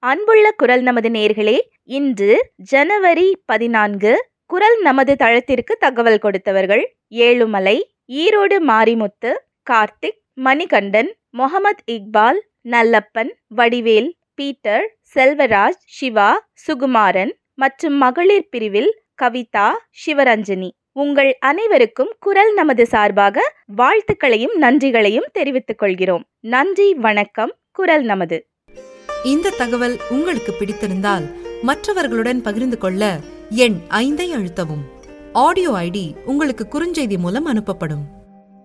அன்புள்ள குரல் நமது நேர்களே இன்று ஜனவரி பதினான்கு குரல் நமது தளத்திற்கு தகவல் கொடுத்தவர்கள் ஏழுமலை ஈரோடு மாரிமுத்து கார்த்திக் மணிகண்டன் முகமது இக்பால் நல்லப்பன் வடிவேல் பீட்டர் செல்வராஜ் சிவா சுகுமாரன் மற்றும் மகளிர் பிரிவில் கவிதா சிவரஞ்சனி உங்கள் அனைவருக்கும் குரல் நமது சார்பாக வாழ்த்துக்களையும் நன்றிகளையும் தெரிவித்துக் கொள்கிறோம் நன்றி வணக்கம் குரல் நமது இந்த தகவல் உங்களுக்கு பிடித்திருந்தால் மற்றவர்களுடன் பகிர்ந்து கொள்ள எண் ஐந்தை அழுத்தவும் ஆடியோ ஐடி உங்களுக்கு குறுஞ்செய்தி மூலம் அனுப்பப்படும்